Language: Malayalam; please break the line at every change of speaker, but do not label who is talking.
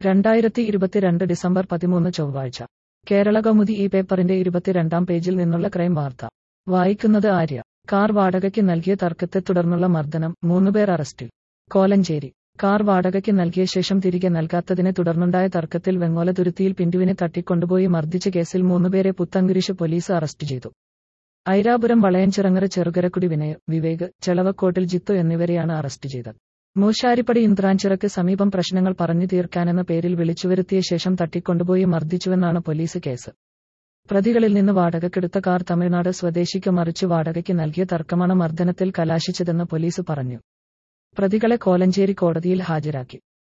രണ്ടായിരത്തി ഇരുപത്തിരണ്ട് ഡിസംബർ പതിമൂന്ന് ചൊവ്വാഴ്ച കേരള കൗമുദി ഈ പേപ്പറിന്റെ ഇരുപത്തിരണ്ടാം പേജിൽ നിന്നുള്ള ക്രൈം വാർത്ത വായിക്കുന്നത് ആര്യ കാർ വാടകയ്ക്ക് നൽകിയ തർക്കത്തെ തുടർന്നുള്ള മർദ്ദനം മൂന്നുപേർ അറസ്റ്റിൽ കോലഞ്ചേരി കാർ വാടകയ്ക്ക് നൽകിയ ശേഷം തിരികെ നൽകാത്തതിനെ തുടർന്നുണ്ടായ തർക്കത്തിൽ വെങ്ങോല തുരുത്തിയിൽ പിന്റുവിനെ തട്ടിക്കൊണ്ടുപോയി മർദ്ദിച്ച കേസിൽ മൂന്നുപേരെ പുത്തൻകുരിശ് പോലീസ് അറസ്റ്റ് ചെയ്തു ഐരാപുരം വളയഞ്ചിറങ്ങര ചെറുകരക്കുടി വിനയ് വിവേക് ചെളവക്കോട്ടിൽ ജിത്തു എന്നിവരെയാണ് അറസ്റ്റ് ചെയ്തത് മൂശാരിപ്പടി ഇന്ദ്രാഞ്ചിറക്ക് സമീപം പ്രശ്നങ്ങൾ പറഞ്ഞു തീർക്കാനെന്ന പേരിൽ വിളിച്ചുവരുത്തിയ ശേഷം തട്ടിക്കൊണ്ടുപോയി മർദ്ദിച്ചുവെന്നാണ് പോലീസ് കേസ് പ്രതികളിൽ നിന്ന് വാടകക്കെടുത്ത കാർ തമിഴ്നാട് സ്വദേശിക്ക് മറിച്ച് വാടകയ്ക്ക് നൽകിയ തർക്കമാണ് മർദ്ദനത്തിൽ കലാശിച്ചതെന്ന് പോലീസ് പറഞ്ഞു പ്രതികളെ കോലഞ്ചേരി കോടതിയിൽ ഹാജരാക്കി